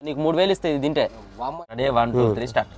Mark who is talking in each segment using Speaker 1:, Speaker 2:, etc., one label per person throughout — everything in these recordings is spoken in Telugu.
Speaker 1: నీకు మూడు వేలు ఇస్తే ఇది తింటే
Speaker 2: వామ్మ
Speaker 1: అదే వన్ టూ త్రీ స్టార్ట్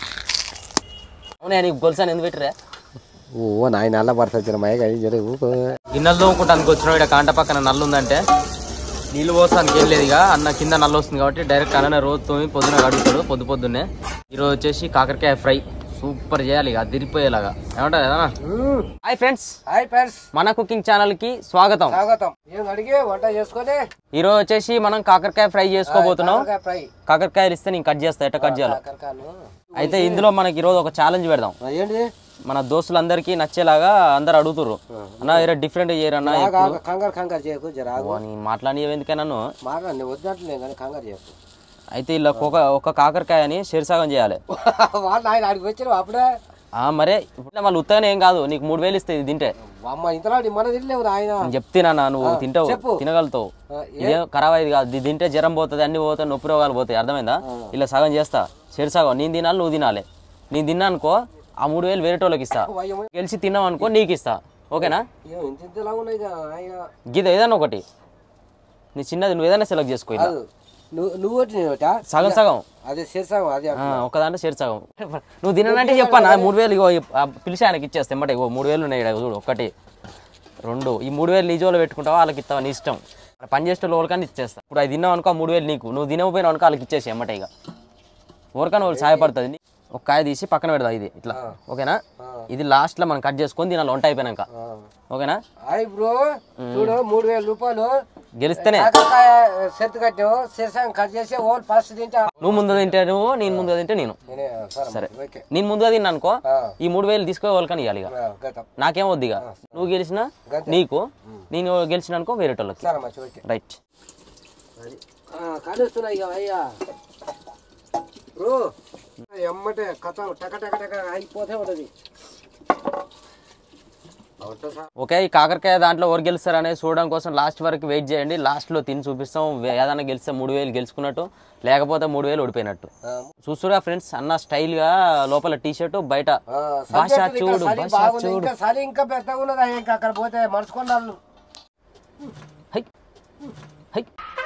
Speaker 1: అవునా నీకు గొలుసాను ఎందుకు పెట్టిరా
Speaker 2: ఓ నాయన నల్ల పడుతుంది మయ కానీ జర ఊకో
Speaker 1: గిన్నెలు తోముకుంటానికి వచ్చిన ఇక్కడ కాంట పక్కన నల్లు ఉందంటే నీళ్ళు పోస్తానికి ఏం లేదు ఇక అన్న కింద నల్లు వస్తుంది కాబట్టి డైరెక్ట్ అన్ననే రోజు తోమి పొద్దున కడుగుతాడు పొద్దు పొద్దున్నే ఈరోజు వచ్చేసి కాకరకాయ ఫ్రై సూపర్ చేయాలి ఇక అదిరిపోయేలాగా ఏమంటారు కదా హాయ్ ఫ్రెండ్స్
Speaker 2: హాయ్ ఫ్రెండ్స్
Speaker 1: మన కుకింగ్ ఛానల్ కి స్వాగతం
Speaker 2: స్వాగతం ఏం అడిగి వంట చేసుకొని
Speaker 1: ఈ రోజు వచ్చేసి మనం కాకరకాయ ఫ్రై చేసుకోబోతున్నాం
Speaker 2: కాకరకాయ ఫ్రై
Speaker 1: కాకరకాయలు ఇస్తే నేను కట్ చేస్తా ఎట్ట కట్ చేయాలి
Speaker 2: కాకరకాయలు
Speaker 1: అయితే ఇందులో మనకి ఈరోజు ఒక ఛాలెంజ్ పెడదాం
Speaker 2: ఆ, ఏంటిది
Speaker 1: మన దోస్తులందరికీ నచ్చేలాగా అందరు అడుగుతుర్రు అన్న వేరే డిఫరెంట్ చేయరన్నా
Speaker 2: ఆగు, ఆగు, కంగారు కంగారు చేయకు జర ఆగు
Speaker 1: నేను మాట్లాడి ఎందుకైనా నన్ను
Speaker 2: మాట నేను వద్దినట్లే కానీ కంగారు చేయకు
Speaker 1: అయితే ఇలా ఒక ఒక కాకరకాయని షేర్సాగం చేయాలి
Speaker 2: వాళ్ళు ఆయన ఆడికి వచ్చారు అప్పుడే
Speaker 1: ఆ మరే ఇప్పుడు మళ్ళీ ఉత్తగానే ఏం కాదు నీకు మూడు వేలు ఇస్తే ఇది తింటే
Speaker 2: అమ్మ ఇంతలో మన తినలేవు ఆయన
Speaker 1: నేను చెప్తేనా నువ్వు తింటావు
Speaker 2: చెప్పు.
Speaker 1: తినగలుగుతావు
Speaker 2: ఆ,
Speaker 1: ఇదేం ఖరాబ్ అయ్యేది కాదు ఇది తింటే జ్వరం పోతుంది అన్ని పోతాయి నొప్పి రోగాలు పోతాయి అర్థమైందా ఇలా సగం చేస్తా షేర్సాగం నేను తినాలి నువ్వు తినాలి నేను తిన్నా అనుకో ఆ మూడు వేలు వేరేటోళ్ళకి ఇస్తా
Speaker 2: అయ్యో,
Speaker 1: గెలిచి తిన్నావు అనుకో నీకు ఇస్తా ఓకేనా
Speaker 2: ఏం ఇంత ఇంతలా ఉన్నాయి కదా, ఆయన
Speaker 1: గీత ఏదైనా ఒకటి నీ చిన్నది నువ్వు ఏదైనా సెలెక్ట్ చేసుకో ఇలా.
Speaker 2: కాదు నువ్వు నువ్వు వచ్చి నేను ఒకటా?
Speaker 1: సగం సగం
Speaker 2: అదే చేసావు అదే
Speaker 1: ఆ, ఒక దాంట్లో షేర్ సగం నువ్వు తినంటే చెప్పాను మూడు వేలు ఇగో ఈ- ఆ పిలిచి ఆయనకి ఇచ్చేస్తే ఎమ్మటే ఇగో మూడు వేలు ఉన్నాయి ఈడ చూడు ఒకటి రెండు ఈ మూడు వేలు నీ జోలో పెట్టుకుంటావా వాళ్ళకి ఇస్తావా నీ ఇష్టం అక్కడ పని చేసే వాళ్ళకని ఇచ్చేస్తా ఇప్పుడు అది తిన్నావు అనుకో ఆ మూడు వేలు నీకు నువ్వు తినకపోయినావు అనుకో వాళ్ళకి ఇచ్చేసి ఎమ్మటే ఇక ఎవరికైనా వాళ్ళు సహాయపడుతుంది ఒక కాయ తీసి పక్కన పెడదాం ఇది ఇట్లా ఓకేనా ఇది లాస్ట్లో మనం కట్ చేసుకొని తినాలి వంట అయిపోయినాక ఓకేనా
Speaker 2: హాయ్ బ్రో చూడు మూడు వేల రూపాయలు
Speaker 1: గెలిస్తేనే
Speaker 2: కాకరకాయ సెట్ కట్టావు చేసాం కట్ చేసి ఓల్ ఫస్ట్ తింటా
Speaker 1: నువ్వు ముందు తింటే నువ్వు నేను ముందు తింటే నేను
Speaker 2: నేనే, సరే
Speaker 1: సరే
Speaker 2: ఓకే
Speaker 1: నేను ముందుగా తిన్నా అనుకో
Speaker 2: ఆ,
Speaker 1: ఈ మూడు వేలు తీసుకో వాళ్ళకని ఇవ్వాలి ఇక
Speaker 2: ఆ, గతం
Speaker 1: నాకేం వద్దు ఇక నువ్వు గెలిచినా నీకు నేను గెలిచిన అనుకో వేరేటోళ్ళకి
Speaker 2: సరే మంచి ఓకే
Speaker 1: రైట్
Speaker 2: అది కాలుస్తున్నాయి ఇక అయ్యా బ్రో ఎమ్మటే కథ టక టక టక అయిపోతే ఉంటుంది అవుతా సార్
Speaker 1: ఓకే ఈ కాకరకాయ దాంట్లో ఎవరు గెలుస్తారు అనేది చూడడం కోసం లాస్ట్ వరకు వెయిట్ చేయండి లాస్ట్లో తిని చూపిస్తాం వే- ఏదైనా గెలిస్తే మూడు వేలు గెలుచుకున్నట్టు లేకపోతే మూడు వేలు ఓడిపోయినట్టు చూస్తురా ఫ్రెండ్స్ అన్న స్టైల్గా లోపల టీ షర్ట్ బయట భాష చూడు భాష
Speaker 2: బాగుంది
Speaker 1: చూడు
Speaker 2: ఇంకా చలి ఇంకా పెద్దగా ఉన్నదా ఇంకా అక్కడ పోతే మనుచుకున్నాళ్ళు
Speaker 1: హై హై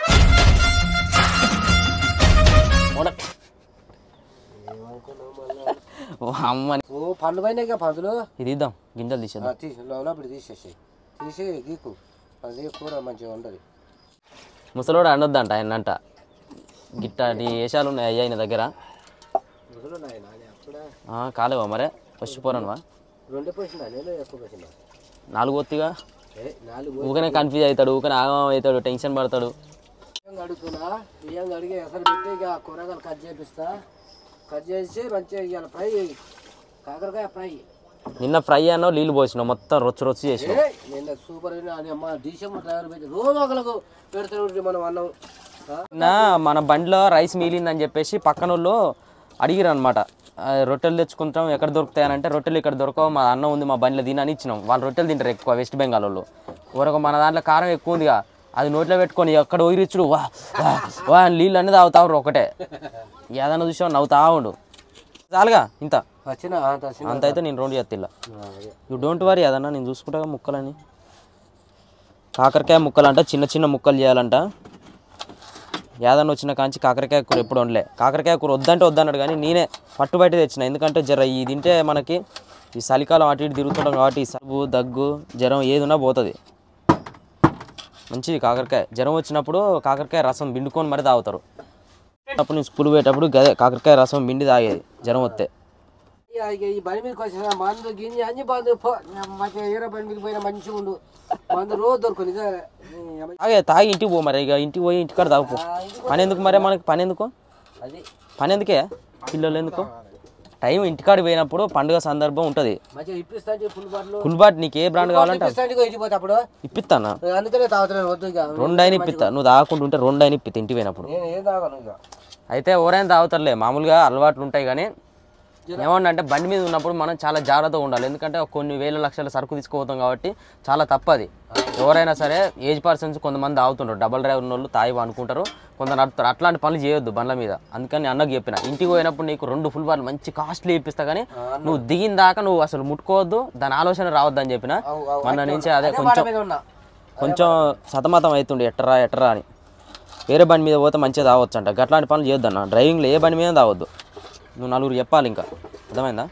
Speaker 1: మొడ- ఓ అమ్మని
Speaker 2: ఓ పండ్లు పైన ఇక పందులు
Speaker 1: ఇది ఇద్దాం గింజలు తీసేద్దాం
Speaker 2: తీసి లోపల తీసేసి తీసి గీకు అది కూర మంచిగా ఉండదు
Speaker 1: ముసలోడు అనొద్దంట ఆయన అంట గిట్టాటి వేషాలు ఉన్నాయి అయ్యా ఆయన దగ్గర
Speaker 2: ముసలు నాయన అప్పుడే
Speaker 1: ఆ, కాలేవా మరే ఫస్ట్ పోరనువా
Speaker 2: రెండే పోసిందా నేను ఎక్కువ పోసిందా
Speaker 1: నాలుగు ఒత్తిగా
Speaker 2: ఏ నాలుగు
Speaker 1: ఊకనే కన్ఫ్యూజ్ అవుతాడు ఊకనే ఆగమం అవుతాడు టెన్షన్ పడతాడు
Speaker 2: బియ్యం అడుగుతున్నా బియ్యం అడిగి ఎసరు పెట్టి ఇక కూరగాయలు కట్ చేపిస్తా కట్ చేసి మంచిగా ఇవాళ ఫ్రై కాకరకాయ ఫ్రై
Speaker 1: నిన్న ఫ్రై అన్నో నీళ్ళు పోసినావు మొత్తం రొచ్చు రొచ్చు చేసినావు
Speaker 2: ఏ నిన్న సూపర్ అయినా అని అమ్మ డిసెంబర్ డ్రైవర్ పెట్టి రోజు ఒకరికి పెడుతూ మనం అన్నం ఆ?
Speaker 1: నిన్న మన బండిలో రైస్ మిగిలిందని చెప్పేసి పక్కన వాళ్ళు అడిగిరు అనమాట రొట్టెలు తెచ్చుకుంటాం ఎక్కడ దొరుకుతాయని అంటే రొట్టెలు ఇక్కడ దొరకవు మా అన్నం ఉంది మా బండిలో దీని అని ఇచ్చినాం వాళ్ళు రొట్టెలు తింటారు ఎక్కువ వెస్ట్ బెంగాల్ వాళ్ళు ఊరకు మన దాంట్లో కారం ఎక్కువ ఉందిగా అది నోట్లో పెట్టుకొని ఎక్కడ ఊరిచ్చుడు వా వా వా అని నీళ్ళు అనేది తాగుతావు ఒకటే ఏదైనా చూసావు నవ్వుతా ఉండు చాలుగా ఇంత
Speaker 2: వచ్చిన అంత వచ్చిన
Speaker 1: అంత అయితే నేను రెండు చేస్తా ఇలా
Speaker 2: ఆ, అదే.
Speaker 1: యూ డోంట్ వరీ అదన్నా నేను చూసుకుంటా ముక్కలని కాకరకాయ ముక్కలు అంట చిన్న చిన్న ముక్కలు చేయాలంట యాదన్న వచ్చిన కాంచి కాకరకాయ కూర ఎప్పుడు వండలే కాకరకాయ కూర వద్దంటే వద్దన్నాడు కానీ నేనే పట్టుబట్టి తెచ్చిన ఎందుకంటే జర ఈ తింటే మనకి ఈ చలికాలం అటు ఇటు తిరుగుతుంటాం కాబట్టి ఈ సబ్బు దగ్గు జ్వరం ఏది ఉన్నా పోతుంది మంచిది కాకరకాయ జ్వరం వచ్చినప్పుడు కాకరకాయ రసం పిండుకొని మరి తాగుతారు అప్పుడు నేను స్కూల్ పోయేటప్పుడు గదే కాకరకాయ రసం పిండి తాగేది జ్వరం వస్తే
Speaker 2: ఇక ఇక ఈ బండి మీదకి వచ్చిన మందు గింజ అన్ని బందు పో మంచిగా ఏరో బండి మీద పోయినా మంచిగా ఉండు మందు రోజు దొరుకు నిజమే ఈ అమ్మ-
Speaker 1: తాగే తాగి ఇంటికి పో మరి ఇక ఇంటికి పోయి ఇంటికాడ తాగుపో
Speaker 2: ఆ, ఇది
Speaker 1: పని ఎందుకు మరి మనకి పని ఎందుకు
Speaker 2: అది
Speaker 1: పని ఎందుకే పిల్లలు ఎందుకు టైం ఇంటికాడ పోయినప్పుడు పండుగ సందర్భం ఉంటుంది
Speaker 2: మంచిగా ఇప్పిస్తా ఫుల్ బాటిల్
Speaker 1: ఫుల్ బాట్ నీకు ఏ బ్రాండ్ కావాలంటే
Speaker 2: ఇప్పిస్తా ఇంటికి అప్పుడు
Speaker 1: ఇప్పిస్తానా
Speaker 2: అందుకనే తాగుతున్నాను వద్దు ఇక
Speaker 1: రెండు అయినా ఇప్పిస్తా నువ్వు తాగకుండా ఉంటే రెండు అయినా ఇప్పిస్తా ఇంటికి పోయినప్పుడు
Speaker 2: నేను ఏం తాగను ఇక
Speaker 1: అయితే ఎవరైనా తాగుతారులే మామూలుగా అలవాట్లు ఉంటాయి కానీ ఏమన్నా బండి మీద ఉన్నప్పుడు మనం చాలా జాగ్రత్తగా ఉండాలి ఎందుకంటే కొన్ని వేల లక్షల సరుకు తీసుకుపోతాం కాబట్టి చాలా తప్పది ఎవరైనా సరే ఏజ్ పర్సన్స్ కొంతమంది తాగుతుంటారు డబల్ డ్రైవర్ వాళ్ళు తాయి అనుకుంటారు కొందరు నడుపుతారు అట్లాంటి పనులు చేయొద్దు బండ్ల మీద అందుకని అన్నకు చెప్పిన ఇంటికి పోయినప్పుడు నీకు రెండు ఫుల్ బాల్ మంచి కాస్ట్లీ ఇప్పిస్తా కానీ నువ్వు దిగిన దాకా నువ్వు అసలు ముట్టుకోవద్దు దాని ఆలోచన రావద్దని చెప్పిన
Speaker 2: అవు, అవు.
Speaker 1: మన నుంచి అదే
Speaker 2: అదే మాట
Speaker 1: కొంచెం
Speaker 2: మీద ఉన్నా
Speaker 1: కొంచెం సతమతం అవుతుండే ఎట్టరా ఎట్టరా అని వేరే బండి మీద పోతే మంచిగా తాగొచ్చు అంట గట్లాంటి పనులు చేయొద్దన్న డ్రైవింగ్లో ఏ బండి మీద తాగొద్దు నువ్వు నలుగురు చెప్పాలి ఇంకా అర్థమైందా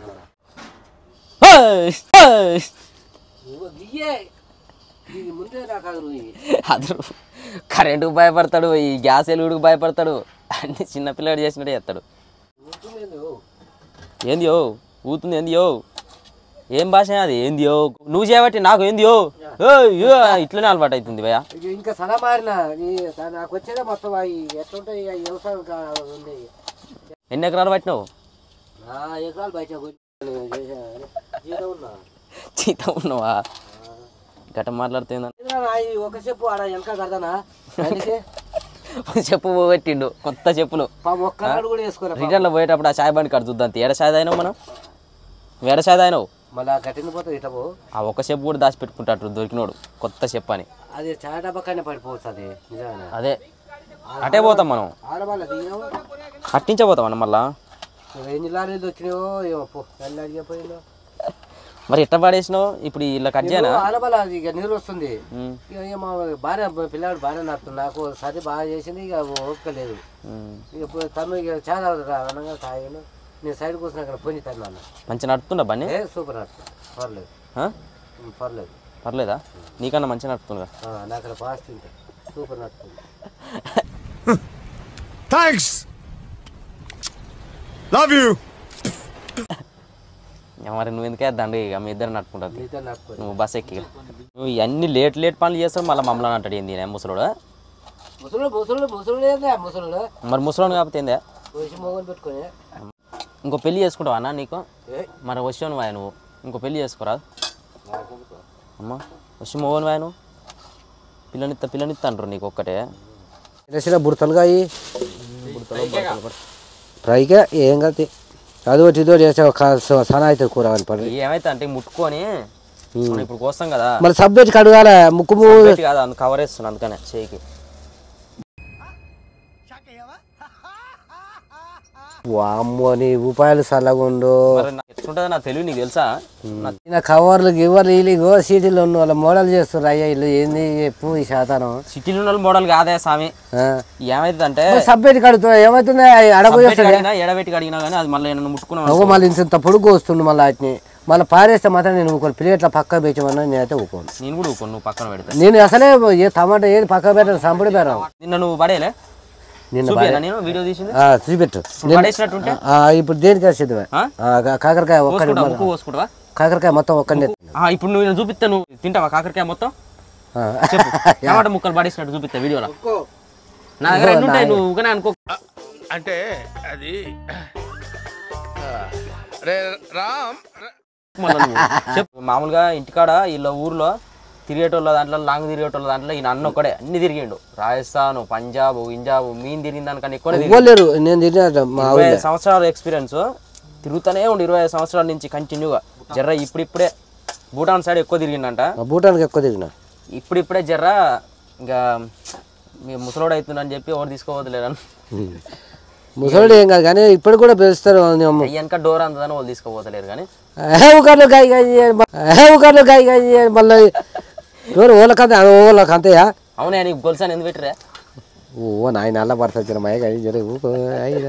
Speaker 1: హేయ్! హేయ్!
Speaker 2: ఇగో గియ్యే ఇది ముందే నాకు అది రుయి.
Speaker 1: అతడు కరెంటుకు భయపడతాడు ఈ గ్యాస్ ఎలుగుడికి భయపడతాడు అన్ని చిన్నపిల్లడు చేసినట్టే చేస్తాడు
Speaker 2: ఊరుకునేది ఓ.
Speaker 1: ఏంది యో ఊతుంది ఏంది యో ఏం భాష అది ఏంది యో నువ్వు చేయబట్టి నాకు ఏంది యో ఏయ్, యో ఇట్లనే అలవాటు అవుతుంది భయ
Speaker 2: ఇక ఇంకా సన మారిన ఈ దా- నాకు వచ్చేదే మొత్తం అవి ఎట్లుంటాయి ఇక వ్యవసాయం కా- ఉంది
Speaker 1: ఎన్ని ఎకరాలు పట్టినావు
Speaker 2: నా ఎకరాలు బయట కొట్టి చేసా. జీతం ఉన్నా
Speaker 1: జీతం ఉన్నావా గట్ట మాట్లాడుతుందా
Speaker 2: ఏందిరా నా ఈ ఒక చెప్పు ఆడ వెనక కడతానా అందుకే
Speaker 1: చెప్పు పోగొట్టిండు కొత్త చెప్పులు
Speaker 2: పాపం ఒక్కనాడు కూడా వేసుకోరా
Speaker 1: రిటర్న్లో పోయేటప్పుడు ఆ చాయ్ బండి కాడ చూద్దాం ఏడ చాయ్ తాగినావు మనం వేరే చాయ్ తాగినావు
Speaker 2: మళ్ళీ ఆ గట్టిన పోతే ఇట్లా పో
Speaker 1: ఆ ఒక్క చెప్పు కూడా దాచిపెట్టుకుంటాడు దొరికినోడు కొత్త చెప్పు అని
Speaker 2: అది చాయ్ డబ్బా కానీ పడిపోవచ్చు అది నిజంగానే
Speaker 1: అదే అటే పోతాం మనం
Speaker 2: ఆడవాళ్ళ దిగినావు
Speaker 1: అట్టించే పోతాం అన్న మళ్ళా
Speaker 2: నువ్వు ఎన్ని లారీలు వచ్చినావో ఏమో పో ఎన్ని అడిగిపోయిందో
Speaker 1: మరి ఎట్ట పడేసినావు ఇప్పుడు ఇలా కట్ చేయనా
Speaker 2: ఆడవాళ్ళ అది ఇక నీరు వస్తుంది
Speaker 1: ఉమ్,
Speaker 2: ఇక ఏమో బాగా పిల్లాడు బాగానే నడుతుంది నాకు సరి బాగా చేసింది ఇక ఓపిక లేదు
Speaker 1: ఉమ్.
Speaker 2: ఇక పో- తను ఇక చాలా అనగా తాగాను నేను సైడ్ కూర్చుని అక్కడ పోయి తన్నాను
Speaker 1: మంచిగా నడుతుందా బండి
Speaker 2: ఏ సూపర్ నడుతుంది పర్లేదు
Speaker 1: ఆ?
Speaker 2: ఉమ్, పర్లేదు
Speaker 1: పర్లేదా నీకన్నా మంచిగా నడుతుందిగా
Speaker 2: ఆ, నాకు అక్కడ ఫాస్ట్ ఉంటుంది సూపర్ నడుతుంది
Speaker 3: Thanks. Love you.
Speaker 1: ఇక మరి నువ్వు ఎందుకే దండి ఇక మీ ఇద్దరు నడుపుకుంటుంది
Speaker 2: నీతో నడుపుకోదు
Speaker 1: నువ్వు బస్ ఎక్కి నువ్వు ఇవన్నీ లేట్ లేట్ పనులు చేస్తావు మళ్ళీ మమ్మల్ని అంటాడు ఏంది నేను ముసలోడు
Speaker 2: ముసలు ముసలు ముసలు ఏందా ముసలు
Speaker 1: మరి ముసలోడు కాకపోతే ఏందే
Speaker 2: వచ్చి మొగలు పెట్టుకొని
Speaker 1: ఇంకో పెళ్లి చేసుకుంటావా అన్న నీకు
Speaker 2: ఏ
Speaker 1: మరి వచ్చావు నువ్వు నువ్వు ఇంకో పెళ్లి చేసుకోరా
Speaker 2: నాకెందుకు?
Speaker 1: అమ్మ వచ్చి మోగను వాయను పిల్లనిత్త పిల్లనిత్త అంటారు నీకు ఒక్కటే
Speaker 2: చిన్న బుడతలుగా అయ్యి ఫ్రైగా ఏం కాదు అది ఒకటి ఇదో చేసే సన అవుతుంది కూర అని పడి
Speaker 1: ఏమైతే అంటే ముట్టుకొని మనం ఇప్పుడు కోస్తాం కదా
Speaker 2: మళ్ళీ సబ్బెట్టి కడగాల ముక్కు ము-
Speaker 1: పెట్టి కాదు అందుకు కవర్ వేస్తున్నా అందుకనే చేయికి
Speaker 2: వామ్మో నీ ఉపాయాలు చల్లగుండు
Speaker 1: మరి నాకు ఎట్లుంటుందో నాకు తెలివి నీకు తెలుసా నా-
Speaker 2: ఈయన కవర్లు గివర్లు వీళ్ళు సీటీలు ఉన్న వాళ్ళ మోడల్ చేస్తారు అయ్యా ఇల్లు ఏంది చెప్పు ఈ శాతానం
Speaker 1: సిటీలో ఉన్న మోడల్ కాదే స్వామి ఏమైతుంది అంటే
Speaker 2: సబ్బెట్టి కడుతా ఏమవుతుంది అడగ
Speaker 1: అడిగినా ఎడబెట్టి అడిగినా కానీ అది మళ్ళీ నన్ను ముట్టుకున్నాను
Speaker 2: ఒక మళ్ళీ ఇంత పొడుగు వస్తుంది మళ్ళీ వాటిని మళ్ళీ పారేస్తే మాత్రం నేను ఊకోను ప్లేట్ల పక్క పెంచమన్నా నేనైతే ఊకోను
Speaker 1: నేను కూడా ఊకోను నువ్వు పక్కన పెడతా
Speaker 2: నేను అసలే ఏ టమాటా ఏది పక్క పెట్టను సంపడి పెట్టను
Speaker 1: నిన్న నువ్వు పడేలే
Speaker 2: నిన్న
Speaker 1: చూపియనా నేను వీడియో తీసింది
Speaker 2: ఆ, చూపెట్టు
Speaker 1: ఇప్పుడు పడేసినట్టుంటే
Speaker 2: ఆ, ఇప్పుడు దేనికి సిద్ధమే
Speaker 1: ఆ?
Speaker 2: కాకరకాయ ఒక్కడి
Speaker 1: కోసుకుంటావా ముక్కు కోసుకుంటావా
Speaker 2: కాకరకాయ మొత్తం ఒక్కడే
Speaker 1: ఆ, ఇప్పుడు నువ్వు నేను చూపిస్తా నువ్వు తింటావా కాకరకాయ మొత్తం చెప్పు టమాటా ముక్కలు పడేసినట్టు చూపిస్తా వీడియోలో నా దగ్గర ఎన్ని ఉంటాయి నువ్వు ఊకనే అనుకో
Speaker 3: అంటే అది రే రామ్
Speaker 1: మళ్ళా నువ్వు. చెప్పు మామూలుగా ఇంటికాడ వీళ్ళ ఊర్లో తిరిగేటోళ్ళ దాంట్లో లాంగ్ తిరిగేటోళ్ళ దాంట్లో ఈయన అన్న ఒక్కడే అన్ని తిరిగిండు రాజస్థాన్ పంజాబ్ ఇంజాబ్ మీన్ తిరిగిన దానికన్నా ఎక్కువ
Speaker 2: ఇవ్వలేరు నేను తిరిగిన మా
Speaker 1: ఇరవై ఐదు సంవత్సరాల ఎక్స్పీరియన్స్ తిరుగుతూనే ఉండు ఇరవై ఐదు సంవత్సరాల నుంచి కంటిన్యూగా జర్ర ఇప్పుడిప్పుడే భూటాన్ సైడ్ ఎక్కువ తిరిగిండంట
Speaker 2: మా భూటానికి ఎక్కువ తిరిగిన
Speaker 1: ఇప్పుడిప్పుడే జర్ర ఇంకా మీ ముసలోడు అవుతుందని చెప్పి ఎవరు తీసుకోవద్దులేరని
Speaker 2: ముసలి ఏం కాదు కానీ ఇప్పుడు కూడా పిలుస్తారు
Speaker 1: వెనక డోర్ అంతదని వాళ్ళు తీసుకోపోతలేరు కానీ
Speaker 2: ఊకర్లు గాయ గాయ ఊకర్లు గాయ గాయ మళ్ళీ ఎవరు ఓళ్ళకంతే ఓళ్ళకి అంతేయా
Speaker 1: అవునే నీకు గొలుసాని ఎందుకు పెట్టిరే
Speaker 2: ఓ నాయన అల్ల పడుతుంది మయ కానీ జర ఊకో అయ్యా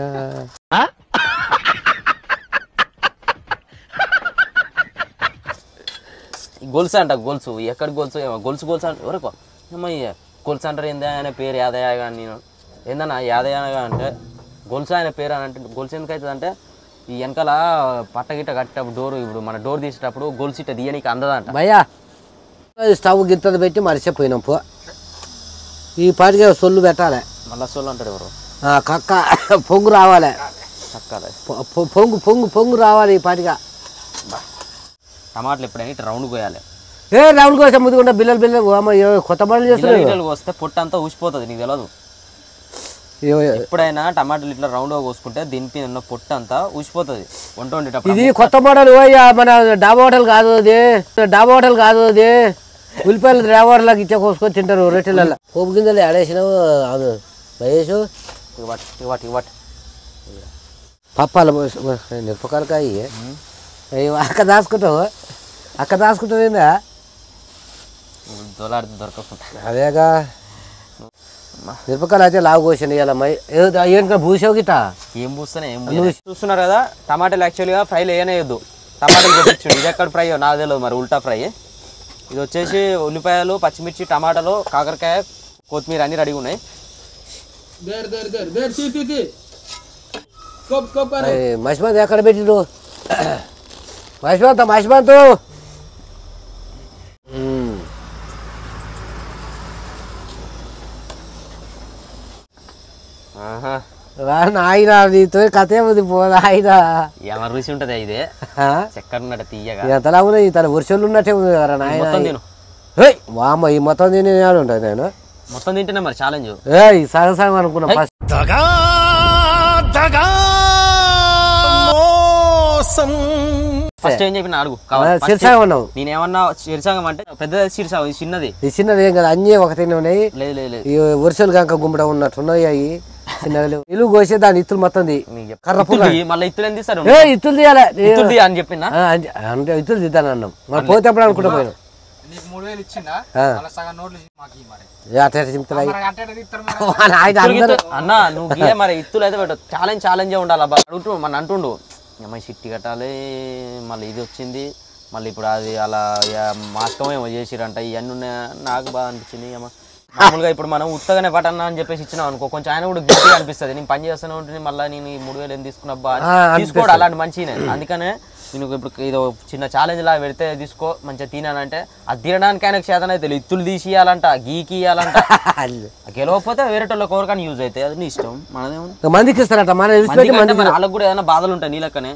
Speaker 1: ఈ గొలుసు అంట గొలుసు ఎక్కడ గొలుసు ఏమో గొలుసు గొలుసు అంటే ఎవరికో ఏమో ఈ గొలుసు అంటారు ఏందా ఆయన పేరు యాదయ్య కానీ నేను ఏందన్నా యాదయ్య అనగా అంటే గొలుసు ఆయన పేరు అని అంటే గొలుసు ఎందుకు అవుతుంది అంటే ఈ వెనకాల పట్ట గిట్ట కట్టేటప్పుడు డోర్ ఇప్పుడు మన డోర్ తీసేటప్పుడు గొలుసు ఇట్ట తీయనికి అందదంట
Speaker 2: భయ్యా స్టవ్ గిత్తలు పెట్టి మరిచిపోయినాం పో ఈ పాటికి సొల్లు పెట్టాలి
Speaker 1: మళ్ళా సోళ్ళు అంటాడు ఎవరు
Speaker 2: ఆ, కక్క పొంగు రావాలి
Speaker 1: చక్కాలి
Speaker 2: పొ- పొ- పొంగు పొంగు పొంగు రావాలి ఈ పాటిగా
Speaker 1: టమాటాలు ఎప్పుడైనా ఇట్లా రౌండ్ పోయాలి
Speaker 2: ఏ రౌండ్ కోసం ముందుకుండా బిల్లలు బిల్లలు అమ్మ ఏ కొత్త పనులు చేస్తున్నారు
Speaker 1: గిల్లలు వస్తే పొట్టు అంతా ఊసిపోతుంది నీకు తెలియదు
Speaker 2: ఏ-
Speaker 1: ఎప్పుడైనా టమాటాలు ఇట్లా రౌండ్గా కోసుకుంటే దీనిపైన ఉన్న పొట్టు అంతా ఊసిపోతుంది వంట వండేటప్పుడు
Speaker 2: ఇది కొత్త మోడల్ పోయి మన డాబా హోటల్ కాదు అది డాబా హోటల్ కాదు అది ఉల్లిపాయలు డాబా హోటల్కి ఇచ్చే కోసుకొని తింటారు రొట్టెలలో పోపు గింజలు ఆడేసినావు అవును మహేష్
Speaker 1: ఇవ్వట్ ఇవ్వట్ ఇవ్వట్
Speaker 2: పప్పాలు మిరపకాయలకాయ అయ్యో అక్క దాచుకుంటావు అక్క దాచుకుంటావు ఏందా
Speaker 1: దొలాడితే దొరకకుండా
Speaker 2: అదేగా మిరపకాయలు అయితే లావు కోసింది ఇలా ఏంటి భూసావు గిట్ట
Speaker 1: ఏం పూస్తానే ఏం పూయలే. చూస్తున్నారు కదా టమాటాలు యాక్చువల్గా ఫ్రైలు వేయనేయద్దు టమాటాలు పెట్టించు ఇది ఎక్కడ ఫ్రై నాకు తెలియదు మరి ఉల్టా ఫ్రై ఇది వచ్చేసి ఉల్లిపాయలు పచ్చిమిర్చి టమాటాలు కాకరకాయ కొత్తిమీర అన్ని రెడీగా ఉన్నాయి
Speaker 2: మసిమంత్ ఎక్కడ పెట్టిరు మసిమంత మసిమంతు
Speaker 1: ఆహా
Speaker 2: ఆయన నీతో కథ ఏముంది పోదా ఆయన
Speaker 1: ఎవరి రుచి ఉంటుంది ఇదే చక్కెర ఉన్నట్టు తీయగా
Speaker 2: ఎంతలా ఉన్నాయి తన వర్షాలు ఉన్నట్టే ఉంది కదా
Speaker 1: మొత్తం
Speaker 2: నాయన
Speaker 1: తిను
Speaker 2: ఏయ్ వామ్మ ఈ మొత్తం తిని ఉంటుంది నేను
Speaker 1: మొత్తం తింటేనే మరి ఛాలెంజ్
Speaker 2: ఏయ్ సగం సగం అనుకున్నా ఫస్ట్
Speaker 3: దగా దగా మోసం
Speaker 1: ఫస్ట్ ఏం చెప్పిన అడుగు కావాలి. First
Speaker 2: శిరసాగం అన్నావు
Speaker 1: నేనేమన్నా శిరసాగం అంటే పెద్ద శిరసాగం ఇది చిన్నది
Speaker 2: ఈ చిన్నది ఏం కదా అన్నీ ఒకటినే ఉన్నాయి
Speaker 1: లేదు లేదు లేదు
Speaker 2: ఈ వర్షాలు కనుక గుమ్మడం ఉన్నట్టు ఉన్నాయి అవి చిన్నగా లేవు. ఇల్లు కోసే దాని ఇత్తులు మొత్తం ది
Speaker 1: నీకు చెప్తా.
Speaker 2: కర్ర
Speaker 1: ఇత్తులు తీయి, మళ్ళీ ఇత్తులు ఎందుకు ఇస్తారు
Speaker 2: ఏ ఇత్తులు తీయాలి
Speaker 1: ఇత్తులు తీయి అని చెప్పిన
Speaker 2: ఆ, అంటే- అంటే ఇత్తులు తీద్దాను అన్నాం మరి పోతే అప్పుడు అనుకుంటా పోయినాం
Speaker 4: నీకు మూడు వేలు ఇచ్చిందా
Speaker 2: ఆ.
Speaker 4: మళ్ళీ సగం నోట్లు ఇచ్చి మాకు ఇయ్యి మరి
Speaker 2: ఏ అట్ట ఎట్ట చింపుతాయి
Speaker 4: మరి అంటే ఎట్ట ఇస్తారు మరి
Speaker 2: ఆయన అందరూ
Speaker 1: అన్న నువ్వు గీయ మరి ఇత్తులు అయితే పెట్టు ఛాలెంజ్ ఛాలెంజ్ ఉండాలి అబ్బా అడుగుతూ మన అంటుండు అమ్మాయి చిట్టి కట్టాలి మళ్ళీ ఇది వచ్చింది మళ్ళీ ఇప్పుడు అది అలా ఇక మాస్కం ఏమో చేసిరంట ఇవన్నీ ఉన్నాయా నాకు బాగా అనిపించింది అమ్మ మామూలుగా ఇప్పుడు మనం ఉత్తగానే పట్టన్నా అని చెప్పేసి ఇచ్చినాం అనుకో కొంచెం ఆయన కూడా గట్టిగా అనిపిస్తుంది నేను పని చేస్తూనే ఉంటుంది మళ్ళీ నేను ఈ మూడు వేలు ఎందుకు తీసుకున్నబ్బా అని
Speaker 2: ఆ, అనిపిస్తది.
Speaker 1: తీసుకోడు అలాంటి మంచినే అందుకనే నేను ఇప్పుడు ఇది చిన్న ఛాలెంజ్ లా పెడితే తీసుకో మంచిగా తినానంటే అది తినడానికి ఆయనకు చేతన అయితే ఇత్తులు తీసి ఇవ్వాలంట గీకి ఇవ్వాలంట గెలవకపోతే వేరేటోళ్ళ కోరికని యూజ్ అవుతాయి అది నీ ఇష్టం మనదేముంది
Speaker 2: మందికి ఇస్తారట మన విడిచిపెట్టి
Speaker 1: మందికంటే
Speaker 2: మందికి
Speaker 1: మరి వాళ్ళకి కూడా ఏదైనా బాధలు ఉంటాయి నీ లెక్కనే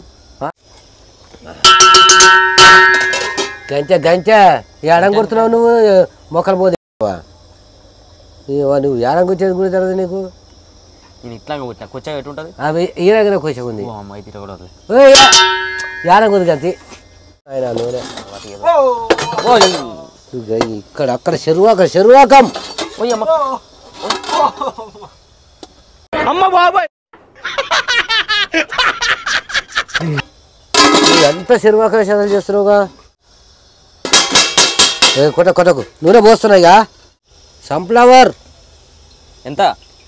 Speaker 2: గంచె గంచె ఏడం కొడుతున్నావు నువ్వు మొక్కలు పోతే నువ్వు ఏడం కూర్చేది కూడా తెలియదు నీకు
Speaker 1: నేను ఇట్లా కొట్టిన కొచ్చగా ఎటుంటది
Speaker 2: అవి ఈరగనే కొంచెం ఉంది
Speaker 1: ఓ అమ్మాయి తిట కూడా వదిలే.
Speaker 2: ఏడం కుది గంతి ఆయన నూనె
Speaker 1: ఓ
Speaker 2: ఇక ఇక్కడ అక్కడ చెరువు అక్కడ చెరువాకం
Speaker 1: ఓయ్ అమ్మ
Speaker 2: ఎంత చెరువాకం చదువు చేస్తున్నావుగా ఏ, కొట్ట కొట్టకు నూనె పోస్తున్నాయిగా సన్ఫ్లవర్
Speaker 1: ఎంత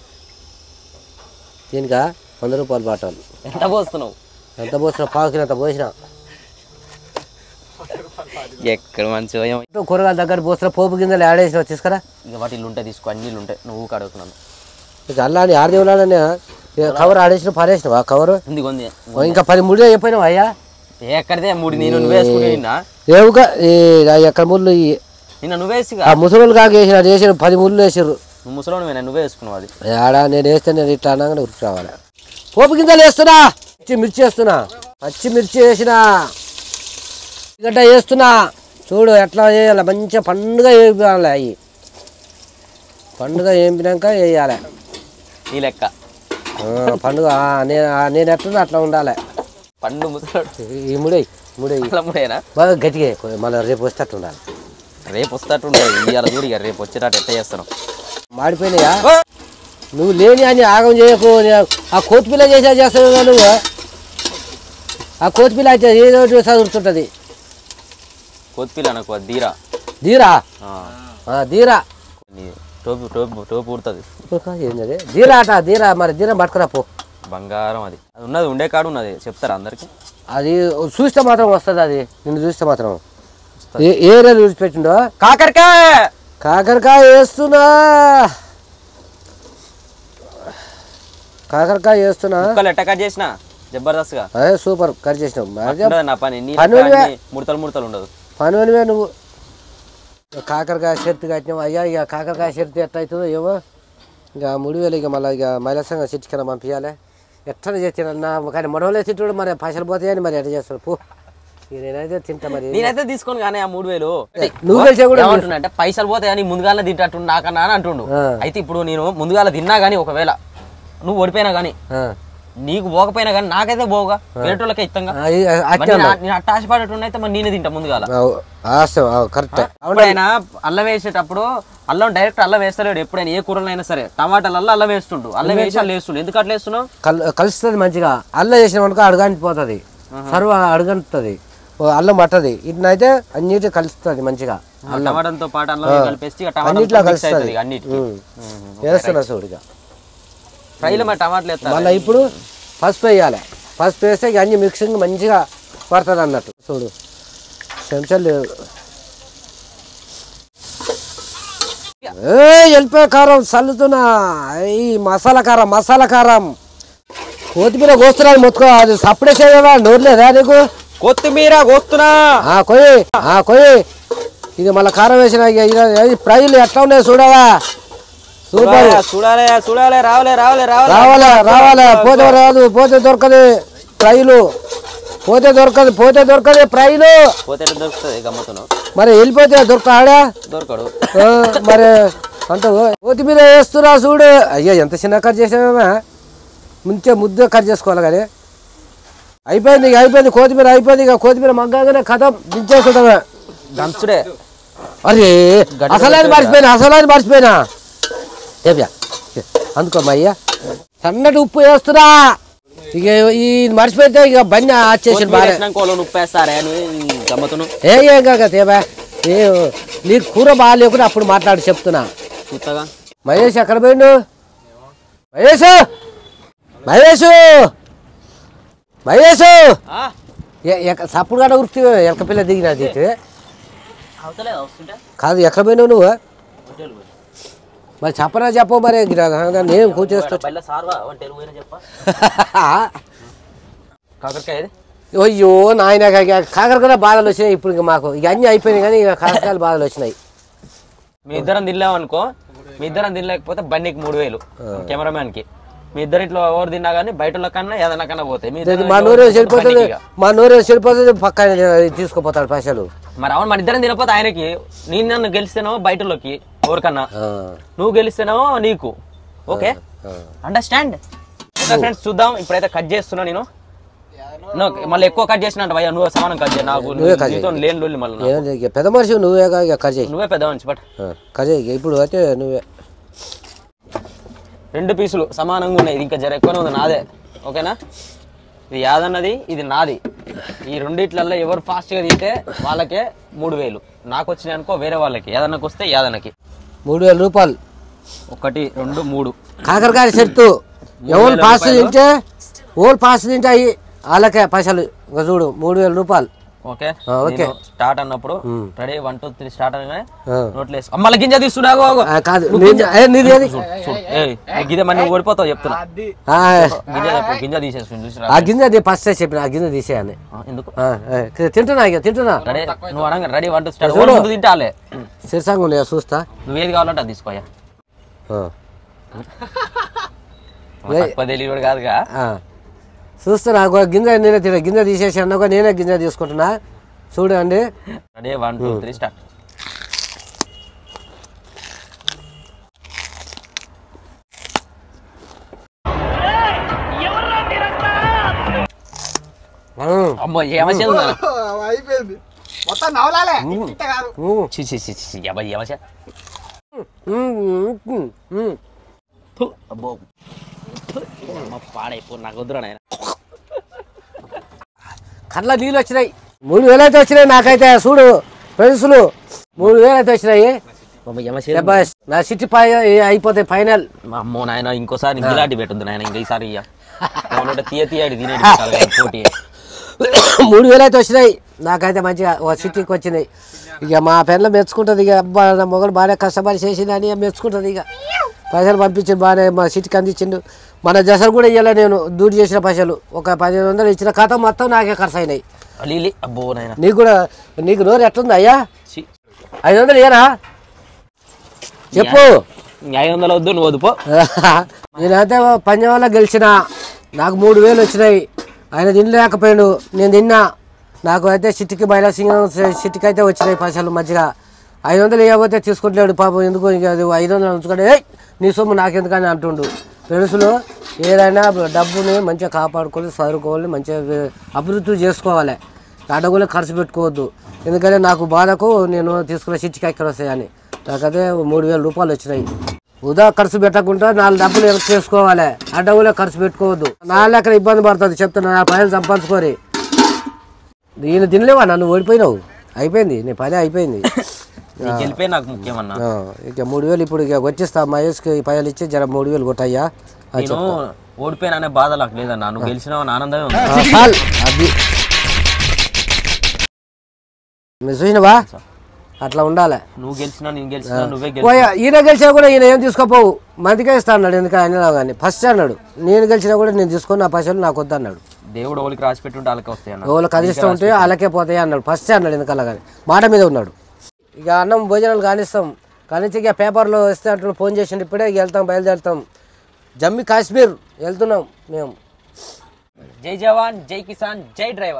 Speaker 2: దీనికా వంద రూపాయలు బాటలు
Speaker 1: ఎంత పోస్తున్నావు
Speaker 2: ఎంత పోసిన పావుకిన అంత పోసిన
Speaker 1: ఎక్కడ మంచిగా ఏమో.
Speaker 2: కూరగాయల దగ్గర పోసిన పోపు గింజలు ఆడేసిన తీసుకురా
Speaker 1: ఇక వాటి ఇల్లు ఉంటాయి తీసుకో అన్ని ఇల్లు ఉంటాయి నువ్వు కడుగుతున్నాను
Speaker 2: ఇక అల్లాని ఆడదేవులాడని కవర్ ఆడేసిన పారేసినావా కవర్
Speaker 1: ఉంది కొంది
Speaker 2: ఇంకా పది ముళ్ళు చెప్పినావా అయ్యా
Speaker 1: ఎక్కడిదే మూడు నేను నువ్వు వేసుకుని నిన్న
Speaker 2: ఏవుగా ఈ ఆ ఎక్కడ ముళ్ళు ఈ
Speaker 1: నిన్న నువ్వు వేసిగా
Speaker 2: ఆ ముసలు కాక వేసిన వేసిన పది ముళ్ళు వేసారు
Speaker 1: నువ్వు ముసలోని నువ్వే వేసుకున్నావు అది
Speaker 2: ఆడ నేను వేస్తే నేను ఇట్లా అనగానే ఉరికి రావాలి పోపు గింజలు వేస్తున్నా పచ్చి మిర్చి వేస్తున్నా పచ్చి మిర్చి వేసిన గడ్డ వేస్తున్నా చూడు ఎట్లా చేయాలి మంచిగా పండుగ వేయాలి అవి పండుగ వేపినాక వేయాలి
Speaker 1: నీ లెక్క
Speaker 2: ఆ, పండుగ ఆ, నేను ఆ, నేను ఎట్లా అట్లా ఉండాలి
Speaker 1: పండు ముసలోడు
Speaker 2: ఈ ముడై ముడై
Speaker 1: అలా ముడేనా
Speaker 2: బాగా గట్టిగా మళ్ళీ రేపు వస్తే అట్లా ఉండాలి
Speaker 1: రేపు వస్తట్టు ఉండదు ఇవాళ చూడు ఇక రేపు వచ్చేటట్టు ఎట్ట చేస్తాను
Speaker 2: మాడిపోయినాయా నువ్వు లేని అని ఆగం చేయకు నే- ఆ కోతిపిల్ల చేసా చేస్తావు కదా నువ్వు ఆ కోతిపిల్ల అయితే ఏదో ఒకటి చదువుతుంటుంది
Speaker 1: కొత్తిమీర అనకు అది దీరా
Speaker 2: దీరా
Speaker 1: ఆ.
Speaker 2: ఆ, దీరా
Speaker 1: నీ టోపు టోపు టోపు ఉడుతుంది
Speaker 2: ఏంటది దీరా అట దీరా మరి దీరా పట్టుకురా పో
Speaker 1: బంగారం అది అది ఉన్నది ఉండే కాడు ఉన్నది చెప్తారా అందరికి
Speaker 2: అది చూస్తే మాత్రం వస్తుంది అది నిన్ను చూస్తే మాత్రం ఏ ఏ రేలు విడిచిపెట్టిండో
Speaker 1: కాకరకాయ
Speaker 2: కాకరకాయ వేస్తున్నా కాకరకాయ వేస్తున్నా
Speaker 1: ముక్కలు ఎట్ట కట్ చేసిన జబర్దస్త్ గా
Speaker 2: అదే సూపర్ కట్ చేసినావు మరి
Speaker 1: ఉండదు నా పని నీ
Speaker 2: పని
Speaker 1: లెక్క
Speaker 2: ఉందిగా.
Speaker 1: అన్ని ముడతలు ముడతలు ఉండదు
Speaker 2: పని అనివే నువ్వు కాకరకాయ షర్ట్ కట్టినావు అయ్యా ఇక కాకరకాయ షర్ట్ ఎట్ట అవుతుందో ఏమో ఇక మూడు వేలు ఇక మళ్ళీ ఇక మైలసంగా చెట్టు కింద పంపించాలి ఎట్లా చేస్తానన్నా కానీ మనోళ్ళే తింటాడు మరి పైసలు పోతాయని మరి ఎట్ట చేస్తాడు పో ఇక నేనైతే తింటా మరి
Speaker 1: నేనైతే తీసుకోను కానీ ఆ మూడు వేలు
Speaker 2: నువ్వు కలిసే కూడా
Speaker 1: ఏమంటున్నా అంటే పైసలు పోతాయని ముందుగాల తింటట్టు నాకన్నా అని అంటుండు
Speaker 2: ఆ.
Speaker 1: అయితే ఇప్పుడు నేను ముందుగాల తిన్నా కానీ ఒకవేళ నువ్వు ఓడిపోయినా కానీ
Speaker 2: ఆ.
Speaker 1: నీకు పోకపోయినా కానీ నాకైతే పోగా వేరేటోళ్ళకే ఇత్తంగా
Speaker 2: ఆ, ఈ-
Speaker 1: మరి
Speaker 2: అట్టే
Speaker 1: నేను
Speaker 2: ఉన్నావు.
Speaker 1: ఆ- నేను అట్ట ఆశపడేటట్టు అయితే మరి నేనే తింటా ముందుగాల
Speaker 2: అవు, ఆస్తాం అవు, కరెక్ట్
Speaker 1: ఎప్పుడైనా అల్లం వేసేటప్పుడు అల్లం డైరెక్ట్ అల్లం వేస్తలేడు ఎప్పుడైనా ఏ కూరలైనా సరే టమాటాలలో అల్లం వేస్తుండు అల్లం వేసి అల్లం వేస్తుండు ఎందుకు అట్లా వేస్తున్నావు
Speaker 2: కల్ కలుస్తుంది మంచిగా అల్ల చేసిన అనుకో అడుగంటిపోతుంది సర్వ అడుగంటుతుంది ఓ అల్లం పట్టది ఇట్నైతే అన్నిటి కలుస్తుంది మంచిగా
Speaker 1: టమాటాతో పాటు అల్లం కలిపేసి ఇక
Speaker 2: అన్నిట్లో
Speaker 1: టమాటా మిక్స్
Speaker 2: కలుస్తుంది
Speaker 1: అవుతుంది అన్నిటికి
Speaker 2: వేస్తున్నా చూడుగా
Speaker 1: ఫ్రైలో మరి టమాటాలు వేస్తారు
Speaker 2: మళ్ళీ ఇప్పుడు పసుపు వేయాలి పసుపు వేస్తే ఇక అన్ని మిక్సింగ్ మంచిగా పడుతుంది అన్నట్టు చూడు చెంచాలు లేవు ఏ వెళ్ళిపోయే కారం చల్లుతున్నా ఈ మసాలా కారం మసాలా కారం కొత్తిమీర కోస్తున్నాను మొత్తుకో అది సప్పుడే చేయవా నోరు లేదా నీకు
Speaker 1: కొత్తిమీర కోస్తున్నా
Speaker 2: ఆ కొయ్యి ఆ కొయ్యి ఇది మళ్ళీ కారం వేసిన ఇక ఇది ప్రైజులు ఎట్లా ఉన్నాయి చూడవా సూపర్
Speaker 1: చూడాలి చూడాలి రావాలే రావాలే రావాలే
Speaker 2: రావాలా రావాలా పోతే రాదు పోతే దొరకదు ప్రైలు పోతే దొరకదు పోతే దొరకదు ప్రైలు
Speaker 1: పోతే ఎట్లా దొరుకుతుంది గమ్మతును
Speaker 2: మరి వెళ్ళిపోతే దొరకాడా
Speaker 1: దొరకడు
Speaker 2: ఆ, మరి అంత కొత్తిమీర వేస్తున్నా చూడు అయ్యో ఎంత చిన్న కట్ చేసామేమా మంచిగా ముద్ద కట్ చేసుకోవాలి కానీ అయిపోయింది ఇక అయిపోయింది కొత్తిమీర అయిపోయింది ఇక కొత్తిమీర మగ్గానే కథ దించేసుకుంటామే
Speaker 1: దంచుడే
Speaker 2: అరే అసలు మర్చిపోయినా అసలు మర్చిపోయినా ఏవ్యా అందుకోమ్మా అయ్యా సన్నటి ఉప్పు వేస్తున్నా ఇక ఈ మర్చిపోతే ఇక బండి వచ్చేసి
Speaker 1: కొత్తిమీర
Speaker 2: బాగా
Speaker 1: వేసినాక వాళ్ళు ఉప్పేస్తారే అని గమ్మతును
Speaker 2: ఏ ఏం కాక తేబా ఏ నీకు కూర బాగాలేకుండా అప్పుడు మాట్లాడి చెప్తున్నా
Speaker 1: చూస్తాగా
Speaker 2: మహేష్ ఎక్కడ పోయిండు మహేష్ మహేష్ మహేష్ సప్పుడు కాడ ఉరికి ఎలక పిల్ల దిగినది
Speaker 1: అవతలే వస్తుంటే
Speaker 2: కాదు ఎక్కడ పోయినావు నువ్వు మరి చెప్పనా చెప్పవు మరి గిరా- నేను కూర్చేస్తా
Speaker 1: పైల సార్వా వంటలు పోయినా చెప్ప కాకరకాయ ఏది?
Speaker 2: అయ్యో నాయన కాకరకాయ బాధలు వచ్చినాయి ఇప్పుడు ఇంక మాకు ఇక అన్నీ అయిపోయినాయి కానీ ఇక కాకరకాయలు బాధలు వచ్చినాయి
Speaker 1: మీ ఇద్దరం తినలేము అనుకో మీ ఇద్దరం తినలేకపోతే బండికి మూడు వేలు కెమెరామ్యాన్ కి మీ ఇద్దరిట్లో ఎవరు తిన్నా కానీ బయట కన్నా ఏదైనా కన్నా పోతాయి మీ ఇద్దరం
Speaker 2: మా
Speaker 1: ఇంట్లో
Speaker 2: నూరే
Speaker 1: బండికి
Speaker 2: చెడిపోతుంది
Speaker 1: ఇక.
Speaker 2: మా నూరే చెడిపోతుంది పక్కన తీసుకుపోతాడు పైసలు
Speaker 1: మరి అవును మన ఇద్దరం తినకపోతే ఆయనకి నేను నన్ను గెలిస్తేనో బయటలోకి ఎవరికన్నా
Speaker 2: ఆ,
Speaker 1: నువ్వు గెలిస్తేనేమో నీకు ఓకే అండర్స్టాండ్ ఓకే ఫ్రెండ్స్ చూద్దాం ఇప్పుడైతే కట్ చేస్తున్నా నేను నువ్వు మళ్ళీ ఎక్కువ కట్ చేసిన భయ్యా నువ్వే సమానం కట్ చేయ నాకు
Speaker 2: నువ్వే cut
Speaker 1: నీతో లేని లొల్లి మళ్ళీ నాకు.
Speaker 2: ఏం ఇక పెద్ద మనిషి నువ్వే కా- ఇక కజేయి
Speaker 1: నువ్వే పెద్ద మంచి బట్
Speaker 2: కజేయి ఇప్పుడు అయితే నువ్వే
Speaker 1: రెండు పీసులు సమానంగా ఉన్నాయి ఇది ఇంకా జర ఎక్కువనే ఉంది నాదే ఓకేనా ఇది యాదన్నది ఇది నాది ఈ రెండిట్లలో ఎవరు ఫాస్ట్గా తీస్తే వాళ్ళకే మూడు వేలు నాకు వచ్చినాయి అనుకో వేరే వాళ్ళకి యాదన్నకు వస్తే యాదన్నకి
Speaker 2: మూడు వేల రూపాయలు
Speaker 1: ఒకటి రెండు మూడు
Speaker 2: కాకరకాయ చెట్టు ఎవరు పాస్ తింటే ఓళ్ళు పాస్ తింటాయి వాళ్ళకే పైసలు ఇక చూడు మూడు వేల రూపాయలు
Speaker 1: ఓకే
Speaker 2: ఆ, ఓకే.
Speaker 1: స్టార్ట్ అన్నప్పుడు ready one two three start అనగానే
Speaker 2: ఆ.
Speaker 1: నోట్లు వేసుకో మళ్ళీ గింజ తీస్తున్నాగో
Speaker 2: ఆ, కాదు నీ- ఏ, నీది ఏది
Speaker 1: గిజ మరి నువ్వు ఓడిపోతావు చెప్తున్నా
Speaker 2: ఆ,
Speaker 1: గింజ చెప్పు, గింజ తీసేసుకుని చూసి
Speaker 2: ఆ గింజ అది ఫస్ట్ చెప్పిన ఆ గింజ తీసేయని
Speaker 1: ఎందుకు
Speaker 2: ఆ, ఏ, తింటున్నా ఇక తింటున్నా
Speaker 1: రెడీ నువ్వు అనగా రెడీ వన్ టూ స్టార్ట్ ముందు తింటాలే
Speaker 2: సిరసంగా ఉన్నాయా చూస్తా
Speaker 1: నువ్వు ఏది కావాలంటే అది తీసుకోయా
Speaker 2: ఆ.
Speaker 1: తక్కువ తెలియడు కాదుగా
Speaker 2: ఆ. చూస్తున్నా ఒక గింజ నేనే తిన గింజ తీసేసి అన్నాక నేనే గింజ తీసుకుంటున్నా చూడండి
Speaker 1: ready one two three start
Speaker 2: ఉమ్,
Speaker 1: అమ్మో ఏమసేది
Speaker 4: అయిపోయింది మొత్తం నవలాలే ఇంత కాదు
Speaker 2: ఉమ్,
Speaker 1: చి చి చి చి అబ్బాయి ఏమసే
Speaker 2: ఉమ్, ఉమ్, ఉమ్, ఉమ్.
Speaker 1: అబ్బో ఫు, అమ్మ పాడైపో నాకు వద్దురా నాయన
Speaker 2: కళ్ళ నీళ్ళు వచ్చినాయి మూడు వేలు అయితే వచ్చినాయి నాకైతే చూడు ఫ్రెండ్స్లు మూడు వేలు అయితే వచ్చినాయి
Speaker 1: అమ్మ ఏమసే
Speaker 2: అబ్బాయి నా సిటీ పై అయిపోతాయి ఫైనల్
Speaker 1: మా అమ్మో నాయన ఇంకోసారి గిలాంటి పెట్టుంది నాయన ఇంకా ఈసారి ఇయ్య ఏమన్నా తీయ తీయడి తినేది పెట్టాలి కదా, పోటీ
Speaker 2: మూడు వేలు అయితే వచ్చినాయి నాకైతే మంచిగా ఒక సిటీకి వచ్చినాయి ఇక మా పెన్లో మెచ్చుకుంటుంది ఇక అబ్బా నా మొగలు బాగానే కష్టపడి చేసిందని ఇక మెచ్చుకుంటుంది ఇక పైసలు పంపించింది బాగానే మా సిటీకి అందించిండు మన దశలు కూడా ఇవ్వలే నేను దూడి చేసిన పైసలు ఒక పదిహేను వందలు ఇచ్చిన కథ మొత్తం నాకే ఖర్చు అయినాయి
Speaker 1: లీలి అబ్బో నాయన
Speaker 2: నీకు కూడా నీకు నోరు ఎట్లుంది అయ్యా
Speaker 1: చి
Speaker 2: ఐదు వందలు ఇయ్యనా చెప్పు
Speaker 1: ఐదు వందలు వద్దు నువ్వు వద్దుపో
Speaker 2: నేనైతే పంజాబ్ వల్ల గెలిచిన నాకు మూడు వేలు వచ్చినాయి ఆయన తినలేకపోయాడు నేను తిన్నా నాకు అయితే సిటీకి మహిళా సింగం సిటీకి అయితే వచ్చినాయి పైసలు మంచిగా ఐదు వందలు ఇవ్వకపోతే తీసుకుంటున్నాడు పాపం ఎందుకు ఇక అది ఐదు వందలు ఉంచుకుంటే "ఏయ్, నీ సొమ్ము నాకెందుకని అంటుండు ఫ్రెండ్స్లో ఏదైనా డబ్బుని మంచిగా కాపాడుకొని చదువుకోవాలి మంచిగా వే- అభివృద్ధి చేసుకోవాలి అడవులు ఖర్చు పెట్టుకోవద్దు ఎందుకంటే నాకు బాధకు నేను తీసుకున్న సిటీకి ఎక్కడ వస్తాయని నాకైతే మూడు వేల రూపాయలు వచ్చినాయి ఉదా ఖర్చు పెట్టకుండా నాలుగు డబ్బులు ఎంత చేసుకోవాలి అడ్డవులే ఖర్చు పెట్టుకోవద్దు నాలుగు ఎక్కడ ఇబ్బంది పడుతుంది చెప్తున్నా నా పైసలు సంపాదించుకోరి ఈయన తినలేవా నన్ను ఓడిపోయినావు అయిపోయింది నీ పని అయిపోయింది
Speaker 1: నీ గెలిపే నాకు ముఖ్యమన్నా
Speaker 2: ఆ, ఇక మూడు వేలు ఇప్పుడు ఇక వచ్చేస్తా మహేష్కి పైసలు ఇచ్చి జర మూడు వేలు కొట్టయ్యా అని
Speaker 1: నేను ఓడిపోయినా అనే బాధ నాకు లేదన్నా నువ్వు గెలిచినావు అని ఆనందమే ఉంది
Speaker 2: ఆ, చాలు అది మీరు చూసినవా అట్లా ఉండాలి
Speaker 1: నువ్వు గెలిచినా నేను గెలిచినా నువ్వే గెలి
Speaker 2: పోయా ఈయన గెలిచినా కూడా ఈయన ఏం తీసుకోపోవు మందికే ఇస్తా అన్నాడు ఎందుకు ఆయన కానీ ఫస్ట్ అన్నాడు నేను గెలిచినా కూడా నేను తీసుకొని నా పైసలు నాకు వద్దు అన్నాడు
Speaker 1: దేవుడు ఓలికి రాసి పెట్టుంటే వాళ్ళకి వస్తాయి అన్న
Speaker 2: ఎవరికి అదిష్టం ఉంటే వాళ్ళకే పోతాయి అన్నాడు ఫస్ట్ అన్నాడు ఎందుకలా కానీ మాట మీద ఉన్నాడు ఇక అన్నం భోజనాలు కానిస్తాం కానిచ్చి ఇక పేపర్లో వస్తే అంటున్నాడు ఫోన్ చేసిండు ఇప్పుడే ఇక వెళ్తాం బయలుదేరుతాం జమ్మి కాశ్మీర్ వెళ్తున్నాం మేము
Speaker 1: జై జవాన్ జై కిసాన్ జై డ్రైవర్